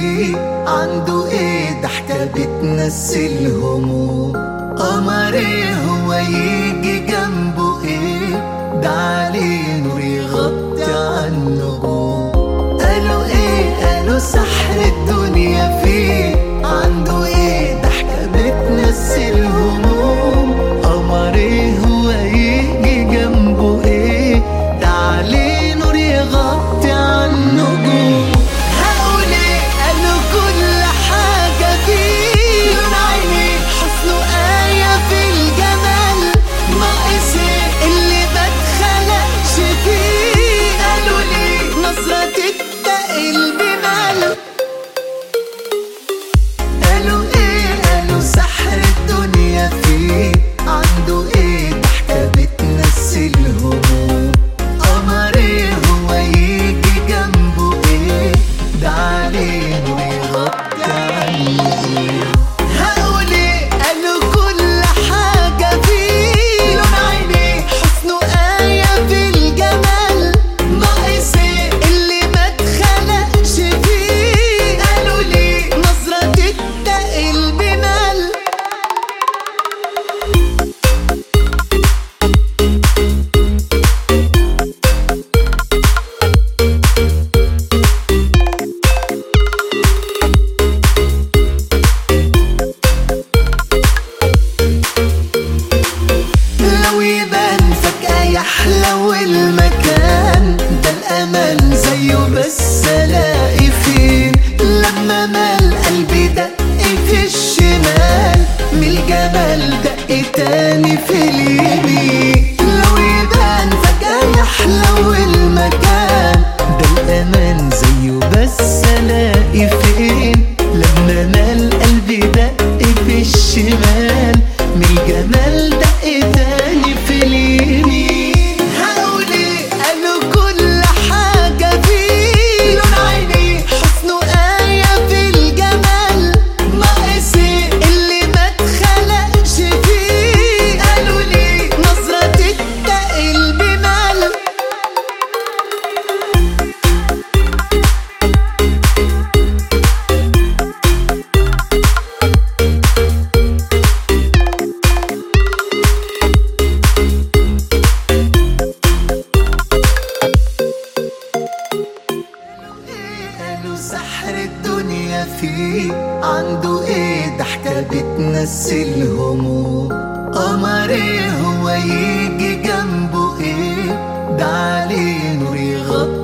فيه عنده ايه ضحكة بتنسي الهموم قمر ايه هو يجي جنبه ايه ده عليه نور يغطي عن النجوم قالوا ايه قالوا سحر الدنيا فيه عنده ايه ضحكة بتنسي الهموم قمر ايه هو يجي جنبه ايه ده عليه نور يغطي عن النجوم هقول ايه قالوا كل حاجة فيه لون عينيه حسنه آية في الجمال ناقص ايه اللي ما اتخلقش فيه قالوا ليه نظرة تتقل بمال قالوا ايه قالوا سحر الدنيا فيه عنده ايه ضحكة بتنسي الهموم قمر ايه هو يجي جنبه ايه ده عليه نور يغطي عني هقول ايه قالوا كل حاجة فيه لون عينيه حسنه آية في الجمال ناقص ايه اللي ما اتخلقش فيه قالوا ليه نظرة تتقل بمال لو يبان فجأة يحلو المكان ده الأمان زيه بس ألاقي فين لما مال قلبي دق في الشمال من الجمال دق تاني في اليمين لو يبان فجأة يحلو المكان ده الأمان زيه بس ألاقي فين لما مال قلبي دق في الشمال من الجمال دق تاني في اليمين هقول ايه قالوا كل حاجة فيه لون عينيه حسنه آية في الجمال ناقص ايه اللي ما اتخلقش فيه قالوا ليه نظرة تتقل بمال قالوا سحر الدنيا فيه عنده ايه ضحكة بتنسي الهموم قمر ايه هو يجي جنبه ايه ده عليه نور يغطي